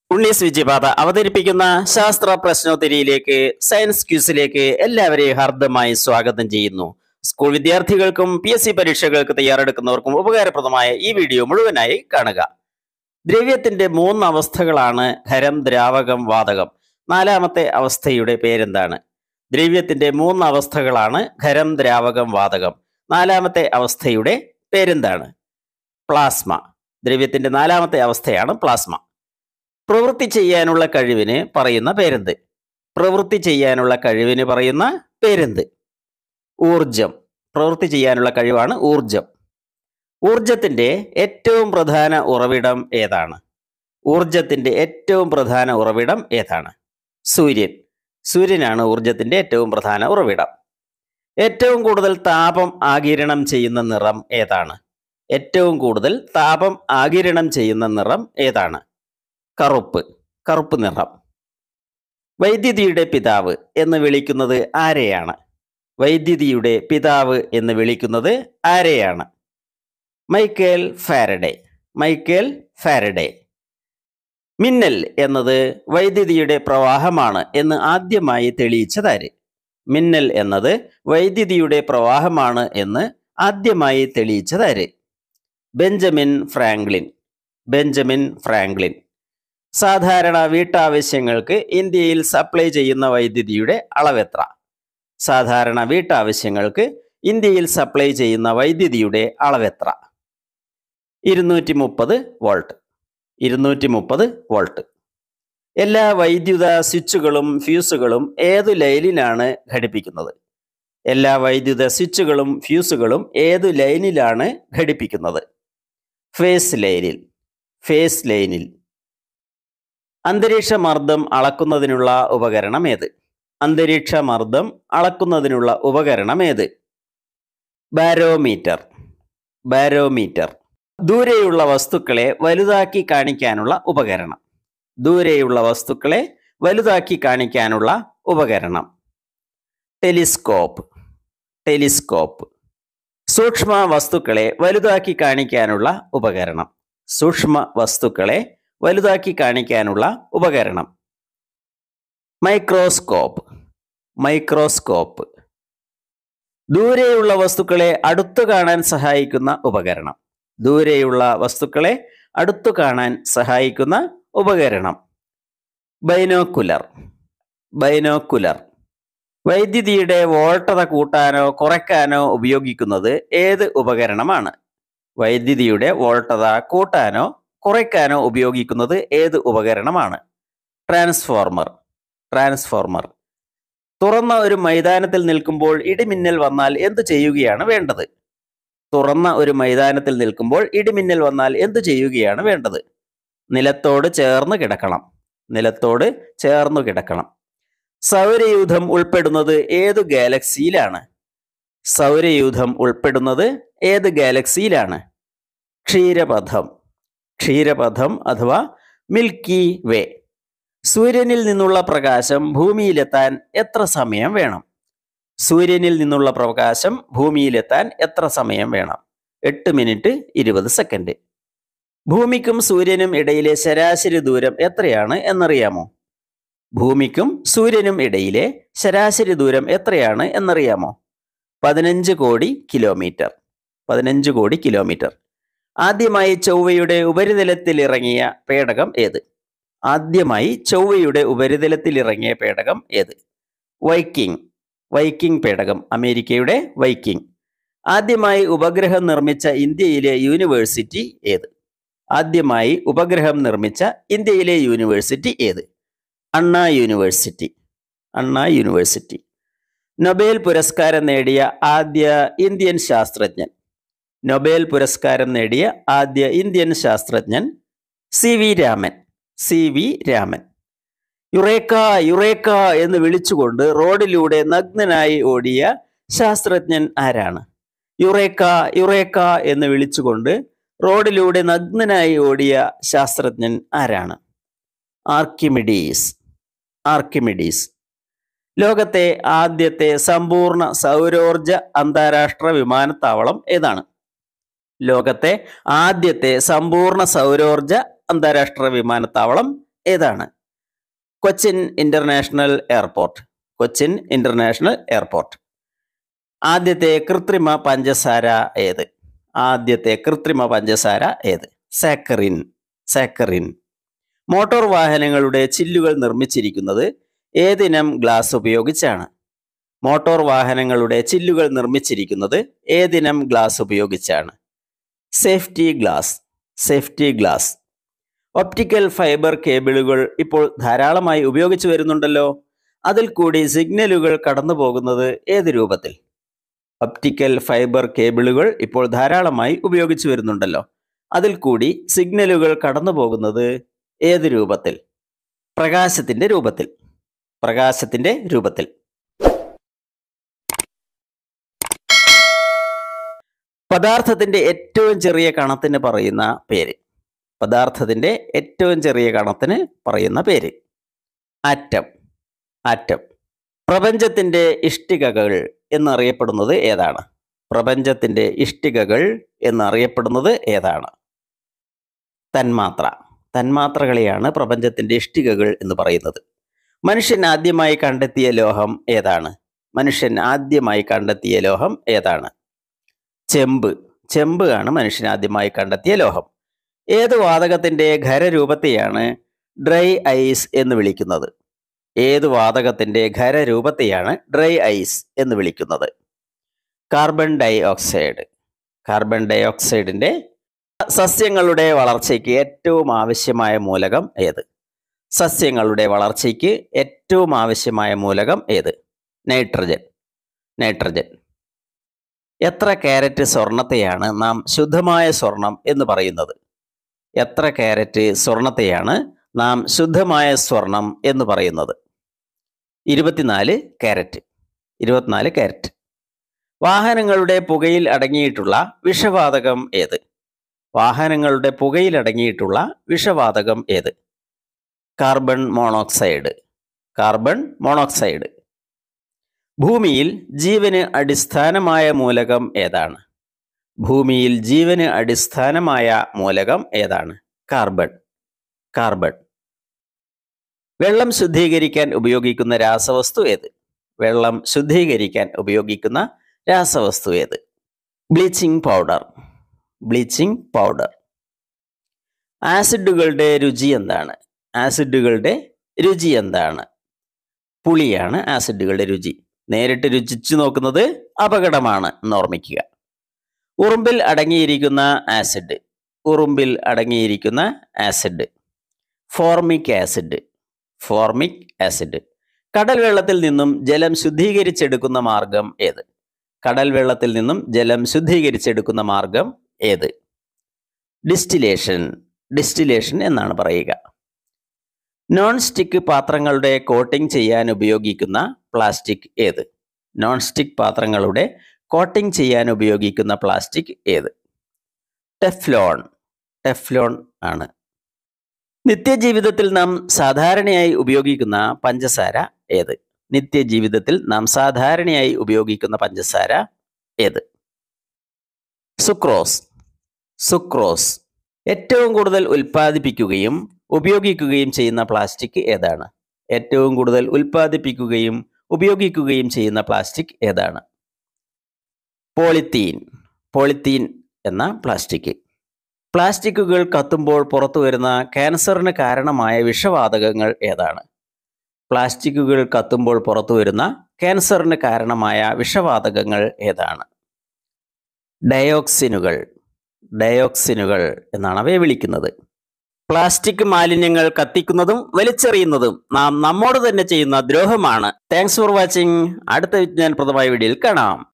ഉണ്ണീസ് വിജയപാത അവതരിപ്പിക്കുന്ന ശാസ്ത്ര പ്രശ്നോത്തരിയിലേക്ക് സയൻസ് ക്യൂസിലേക്ക് എല്ലാവരെയും ഹാർദമായി സ്വാഗതം ചെയ്യുന്നു സ്കൂൾ വിദ്യാർത്ഥികൾക്കും പി എസ് സി പരീക്ഷകൾക്ക് തയ്യാറെടുക്കുന്നവർക്കും ഉപകാരപ്രദമായ ഈ വീഡിയോ മുഴുവനായി കാണുക ദ്രവ്യത്തിന്റെ മൂന്ന് അവസ്ഥകളാണ് ഖരം ദ്രാവകം വാതകം നാലാമത്തെ അവസ്ഥയുടെ പേരെന്താണ് ദ്രവ്യത്തിന്റെ മൂന്ന് അവസ്ഥകളാണ് ഖരം ദ്രാവകം വാതകം നാലാമത്തെ അവസ്ഥയുടെ പേരെന്താണ് പ്ലാസ്മ ദ്രവ്യത്തിന്റെ നാലാമത്തെ അവസ്ഥയാണ് പ്ലാസ്മ പ്രവൃത്തി ചെയ്യാനുള്ള കഴിവിന് പറയുന്ന പേരെന്ത് പ്രവൃത്തി ചെയ്യാനുള്ള കഴിവിന് പറയുന്ന പേരെന്ത് ഊർജം പ്രവൃത്തി ചെയ്യാനുള്ള കഴിവാണ് ഊർജം ഊർജത്തിന്റെ ഏറ്റവും പ്രധാന ഉറവിടം ഏതാണ് ഊർജത്തിന്റെ ഏറ്റവും പ്രധാന ഉറവിടം ഏതാണ് സൂര്യൻ സൂര്യനാണ് ഊർജത്തിന്റെ ഏറ്റവും പ്രധാന ഉറവിടം ഏറ്റവും കൂടുതൽ താപം ആകിരണം ചെയ്യുന്ന നിറം ഏതാണ് ഏറ്റവും കൂടുതൽ താപം ആകിരണം ചെയ്യുന്ന നിറം ഏതാണ് കറുപ്പ് കറുപ്പ് നിറം വൈദ്യുതിയുടെ പിതാവ് എന്ന് വിളിക്കുന്നത് ആരെയാണ് വൈദ്യുതിയുടെ പിതാവ് എന്ന് വിളിക്കുന്നത് ആരെയാണ് മൈക്കേൽ ഫാരഡെ മൈക്കേൽ ഫാരഡെ മിന്നൽ എന്നത് വൈദ്യുതിയുടെ പ്രവാഹമാണ് എന്ന് ആദ്യമായി തെളിയിച്ചതാര് മിന്നൽ എന്നത് വൈദ്യുതിയുടെ പ്രവാഹമാണ് എന്ന് ആദ്യമായി തെളിയിച്ചതാര് ബെഞ്ചമിൻ ഫ്രാങ്ക്ലിൻ ബെഞ്ചമിൻ ഫ്രാങ്ക്ലിൻ സാധാരണ വീട്ടാവശ്യങ്ങൾക്ക് ഇന്ത്യയിൽ സപ്ലൈ ചെയ്യുന്ന വൈദ്യുതിയുടെ അളവെത്ര സാധാരണ വീട്ടാവശ്യങ്ങൾക്ക് ഇന്ത്യയിൽ സപ്ലൈ ചെയ്യുന്ന വൈദ്യുതിയുടെ അളവെത്ര ഇരുന്നൂറ്റി മുപ്പത് വോൾട്ട് ഇരുന്നൂറ്റി മുപ്പത് വോൾട്ട് എല്ലാ വൈദ്യുത സ്വിച്ചുകളും ഫ്യൂസുകളും ഏതു ലൈനിലാണ് ഘടിപ്പിക്കുന്നത് എല്ലാ വൈദ്യുത സ്വിച്ചുകളും ഫ്യൂസുകളും ഏതു ലൈനിലാണ് ഘടിപ്പിക്കുന്നത് ഫേസ് ലൈനിൽ ഫേസ് ലൈനിൽ അന്തരീക്ഷ മർദ്ദം അളക്കുന്നതിനുള്ള ഉപകരണം ഏത് അന്തരീക്ഷ മർദ്ദം അളക്കുന്നതിനുള്ള ഉപകരണം ഏത് ബാരോമീറ്റർ ബാരോമീറ്റർ ദൂരെയുള്ള വസ്തുക്കളെ വലുതാക്കി കാണിക്കാനുള്ള ഉപകരണം ദൂരെയുള്ള വസ്തുക്കളെ വലുതാക്കി കാണിക്കാനുള്ള ഉപകരണം ടെലിസ്കോപ്പ് ടെലിസ്കോപ്പ് സൂക്ഷ്മ വസ്തുക്കളെ വലുതാക്കി കാണിക്കാനുള്ള ഉപകരണം സൂക്ഷ്മ വസ്തുക്കളെ വലുതാക്കി കാണിക്കാനുള്ള ഉപകരണം മൈക്രോസ്കോപ്പ് മൈക്രോസ്കോപ്പ് ദൂരെയുള്ള വസ്തുക്കളെ അടുത്തു കാണാൻ സഹായിക്കുന്ന ഉപകരണം ദൂരെയുള്ള വസ്തുക്കളെ അടുത്തു കാണാൻ സഹായിക്കുന്ന ഉപകരണം ബൈനോക്കുലർ ബൈനോക്കുലർ വൈദ്യുതിയുടെ വോൾട്ടത കൂട്ടാനോ കുറയ്ക്കാനോ ഉപയോഗിക്കുന്നത് ഏത് ഉപകരണമാണ് വൈദ്യുതിയുടെ വോൾട്ടത കൂട്ടാനോ കുറയ്ക്കാനോ ഉപയോഗിക്കുന്നത് ഏത് ഉപകരണമാണ് ട്രാൻസ്ഫോർമർ ട്രാൻസ്ഫോർമർ തുറന്ന ഒരു മൈതാനത്തിൽ നിൽക്കുമ്പോൾ ഇടിമിന്നൽ വന്നാൽ എന്തു ചെയ്യുകയാണ് വേണ്ടത് തുറന്ന ഒരു മൈതാനത്തിൽ നിൽക്കുമ്പോൾ ഇടിമിന്നൽ വന്നാൽ എന്തു ചെയ്യുകയാണ് വേണ്ടത് നിലത്തോട് ചേർന്ന് കിടക്കണം നിലത്തോട് ചേർന്നു കിടക്കണം സൗരയൂഥം ഉൾപ്പെടുന്നത് ഏതു ഗാലക്സിയിലാണ് സൗരയൂഥം ഉൾപ്പെടുന്നത് ഏത് ഗാലക്സിയിലാണ് ക്ഷീരപഥം ക്ഷീരപഥം അഥവാ മിൽക്കി വേ സൂര്യനിൽ നിന്നുള്ള പ്രകാശം ഭൂമിയിലെത്താൻ എത്ര സമയം വേണം സൂര്യനിൽ നിന്നുള്ള പ്രകാശം ഭൂമിയിലെത്താൻ എത്ര സമയം വേണം എട്ട് മിനിറ്റ് ഇരുപത് സെക്കൻഡ് ഭൂമിക്കും സൂര്യനും ഇടയിലെ ശരാശരി ദൂരം എത്രയാണ് എന്നറിയാമോ ഭൂമിക്കും സൂര്യനും ഇടയിലെ ശരാശരി ദൂരം എത്രയാണ് എന്നറിയാമോ പതിനഞ്ച് കോടി കിലോമീറ്റർ പതിനഞ്ച് കോടി കിലോമീറ്റർ ആദ്യമായി ചൊവ്വയുടെ ഉപരിതലത്തിൽ ഇറങ്ങിയ പേടകം ഏത് ആദ്യമായി ചൊവ്വയുടെ ഉപരിതലത്തിൽ ഇറങ്ങിയ പേടകം ഏത് വൈക്കിംഗ് വൈക്കിംഗ് പേടകം അമേരിക്കയുടെ വൈക്കിംഗ് ആദ്യമായി ഉപഗ്രഹം നിർമ്മിച്ച ഇന്ത്യയിലെ യൂണിവേഴ്സിറ്റി ഏത് ആദ്യമായി ഉപഗ്രഹം നിർമ്മിച്ച ഇന്ത്യയിലെ യൂണിവേഴ്സിറ്റി ഏത് അണ്ണാ യൂണിവേഴ്സിറ്റി അണ്ണാ യൂണിവേഴ്സിറ്റി നൊബേൽ പുരസ്കാരം നേടിയ ആദ്യ ഇന്ത്യൻ ശാസ്ത്രജ്ഞൻ നൊബേൽ പുരസ്കാരം നേടിയ ആദ്യ ഇന്ത്യൻ ശാസ്ത്രജ്ഞൻ C V Raman C V Raman eureka eureka എന്ന് വിളിച്ചുകൊണ്ട് റോഡിലൂടെ നഗ്നനായി ഓടിയ ശാസ്ത്രജ്ഞൻ ആരാണ് യുറേക്ക യുറേക്ക എന്ന് വിളിച്ചുകൊണ്ട് റോഡിലൂടെ നഗ്നനായി ഓടിയ ശാസ്ത്രജ്ഞൻ ആരാണ് ആർക്കിമിഡീസ് ആർക്കിമിഡീസ് ലോകത്തെ ആദ്യത്തെ സമ്പൂർണ്ണ സൗരോർജ അന്താരാഷ്ട്ര വിമാനത്താവളം ഏതാണ് ലോകത്തെ ആദ്യത്തെ സമ്പൂർണ്ണ സൗരോർജ അന്താരാഷ്ട്ര വിമാനത്താവളം ഏതാണ് Cochin international airport Cochin international airport ആദ്യത്തെ കൃത്രിമ പഞ്ചസാര ഏത് ആദ്യത്തെ കൃത്രിമ പഞ്ചസാര ഏത് സാക്കറിൻ സാക്കറിൻ മോട്ടോർ വാഹനങ്ങളുടെ ചില്ലുകൾ നിർമ്മിച്ചിരിക്കുന്നത് ഏതിനം ഗ്ലാസ് ഉപയോഗിച്ചാണ് മോട്ടോർ വാഹനങ്ങളുടെ ചില്ലുകൾ നിർമ്മിച്ചിരിക്കുന്നത് ഏതിനം ഗ്ലാസ് ഉപയോഗിച്ചാണ് safety glass safety glass optical fibre കേബിളുകൾ ഇപ്പോൾ ധാരാളമായി ഉപയോഗിച്ചു വരുന്നുണ്ടല്ലോ അതിൽ കൂടി സിഗ്നലുകൾ കടന്നു പോകുന്നത് ഏത് രൂപത്തിൽ ഒപ്റ്റിക്കൽ ഫൈബർ കേബിളുകൾ ഇപ്പോൾ ധാരാളമായി ഉപയോഗിച്ചു വരുന്നുണ്ടല്ലോ അതിൽ കൂടി സിഗ്നലുകൾ കടന്നു പോകുന്നത് ഏത് രൂപത്തിൽ പ്രകാശത്തിന്റെ രൂപത്തിൽ പ്രകാശത്തിന്റെ രൂപത്തിൽ പദാർത്ഥത്തിന്റെ ഏറ്റവും ചെറിയ കണത്തിന് പറയുന്ന പേര് പദാർത്ഥത്തിന്റെ ഏറ്റവും ചെറിയ കണത്തിന് പറയുന്ന പേര് ആറ്റം ആറ്റം പ്രപഞ്ചത്തിന്റെ ഇഷ്ടികകൾ എന്നറിയപ്പെടുന്നത് ഏതാണ് പ്രപഞ്ചത്തിന്റെ ഇഷ്ടികകൾ എന്നറിയപ്പെടുന്നത് ഏതാണ് തന്മാത്ര തന്മാത്രകളെയാണ് പ്രപഞ്ചത്തിന്റെ ഇഷ്ടികകൾ എന്ന് പറയുന്നത് മനുഷ്യൻ ആദ്യമായി കണ്ടെത്തിയ ലോഹം ഏതാണ് മനുഷ്യൻ ആദ്യമായി കണ്ടെത്തിയ ലോഹം ഏതാണ് ചെമ്പ് ചെമ്പ് ആണ് മനുഷ്യൻ ആദ്യമായി കണ്ടെത്തിയ ലോഹം ഏത് വാതകത്തിന്റെ ഖരരൂപത്തെയാണ് ഡ്രൈ ഐസ് എന്ന് വിളിക്കുന്നത് ഏത് വാതകത്തിന്റെ ഖരരൂപത്തെയാണ് ഡ്രൈ ഐസ് എന്ന് വിളിക്കുന്നത് കാർബൺ ഡൈ ഓക്സൈഡ് കാർബൺ ഡൈ ഓക്സൈഡിന്റെ സസ്യങ്ങളുടെ വളർച്ചയ്ക്ക് ഏറ്റവും ആവശ്യമായ മൂലകം ഏത് സസ്യങ്ങളുടെ വളർച്ചയ്ക്ക് ഏറ്റവും ആവശ്യമായ മൂലകം ഏത് നൈട്രജൻ നൈട്രജൻ എത്ര കാരറ്റ് സ്വർണത്തെയാണ് നാം ശുദ്ധമായ സ്വർണം എന്ന് പറയുന്നത് എത്ര കാരറ്റ് സ്വർണത്തെയാണ് നാം ശുദ്ധമായ സ്വർണം എന്ന് പറയുന്നത് ഇരുപത്തിനാല് കാരറ്റ് ഇരുപത്തിനാല് കാരറ്റ് വാഹനങ്ങളുടെ പുകയിൽ അടങ്ങിയിട്ടുള്ള വിഷവാതകം ഏത് വാഹനങ്ങളുടെ പുകയിൽ അടങ്ങിയിട്ടുള്ള വിഷവാതകം ഏത് കാർബൺ മോണോക്സൈഡ് കാർബൺ മോണോക്സൈഡ് ഭൂമിയിൽ ജീവന് അടിസ്ഥാനമായ മൂലകം ഏതാണ് ഭൂമിയിൽ ജീവന് അടിസ്ഥാനമായ മൂലകം ഏതാണ് കാർബൺ കാർബൺ വെള്ളം ശുദ്ധീകരിക്കാൻ ഉപയോഗിക്കുന്ന രാസവസ്തു ഏത് വെള്ളം ശുദ്ധീകരിക്കാൻ ഉപയോഗിക്കുന്ന രാസവസ്തു ഏത് ബ്ലീച്ചിങ് പൗഡർ ബ്ലീച്ചിങ് പൗഡർ ആസിഡുകളുടെ രുചി എന്താണ് ആസിഡുകളുടെ രുചി എന്താണ് പുളിയാണ് ആസിഡുകളുടെ രുചി നേരിട്ട് രുചിച്ചു നോക്കുന്നത് അപകടമാണ് എന്ന് ഓർമ്മിക്കുക ഉറുമ്പിൽ അടങ്ങിയിരിക്കുന്ന ആസിഡ് ഉറുമ്പിൽ അടങ്ങിയിരിക്കുന്ന acid formic acid formic acid കടൽ വെള്ളത്തിൽ നിന്നും ജലം ശുദ്ധീകരിച്ചെടുക്കുന്ന മാർഗം ഏത് കടൽ വെള്ളത്തിൽ നിന്നും ജലം ശുദ്ധീകരിച്ചെടുക്കുന്ന മാർഗം ഏത് ഡിസ്റ്റിലേഷൻ ഡിസ്റ്റിലേഷൻ എന്നാണ് പറയുക നോൺ സ്റ്റിക്ക് പാത്രങ്ങളുടെ കോട്ടിംഗ് ചെയ്യാൻ ഉപയോഗിക്കുന്ന പ്ലാസ്റ്റിക് ഏത് നോൺ സ്റ്റിക്ക് പാത്രങ്ങളുടെ കോട്ടിംഗ് ചെയ്യാൻ ഉപയോഗിക്കുന്ന പ്ലാസ്റ്റിക് ഏത് ടെഫ്ലോൺ ടെഫ്ലോൺ ആണ് നിത്യജീവിതത്തിൽ നാം സാധാരണയായി ഉപയോഗിക്കുന്ന പഞ്ചസാര ഏത് നിത്യജീവിതത്തിൽ നാം സാധാരണയായി ഉപയോഗിക്കുന്ന പഞ്ചസാര ഏത് സുക്രോസ് സുക്രോസ് ഏറ്റവും കൂടുതൽ ഉൽപ്പാദിപ്പിക്കുകയും ഉപയോഗിക്കുകയും ചെയ്യുന്ന പ്ലാസ്റ്റിക് ഏതാണ് ഏറ്റവും കൂടുതൽ ഉൽപ്പാദിപ്പിക്കുകയും ഉപയോഗിക്കുകയും ചെയ്യുന്ന പ്ലാസ്റ്റിക് ഏതാണ് പോളിത്തീൻ പോളിത്തീൻ എന്ന പ്ലാസ്റ്റിക് പ്ലാസ്റ്റിക്കുകൾ കത്തുമ്പോൾ പുറത്തു വരുന്ന ക്യാൻസറിന് കാരണമായ വിഷവാതകങ്ങൾ ഏതാണ് പ്ലാസ്റ്റിക്കുകൾ കത്തുമ്പോൾ പുറത്തു വരുന്ന ക്യാൻസറിന് കാരണമായ വിഷവാതകങ്ങൾ ഏതാണ് ഡയോക്സിനുകൾ ഡയോക്സിനുകൾ എന്നാണ് അവയെ വിളിക്കുന്നത് പ്ലാസ്റ്റിക് മാലിന്യങ്ങൾ കത്തിക്കുന്നതും വലിച്ചെറിയുന്നതും നാം നമ്മോട് തന്നെ ചെയ്യുന്ന ദ്രോഹമാണ് താങ്ക്സ് ഫോർ വാച്ചിങ് അടുത്ത വിജ്ഞാനപ്രദമായ വീഡിയോയിൽ കാണാം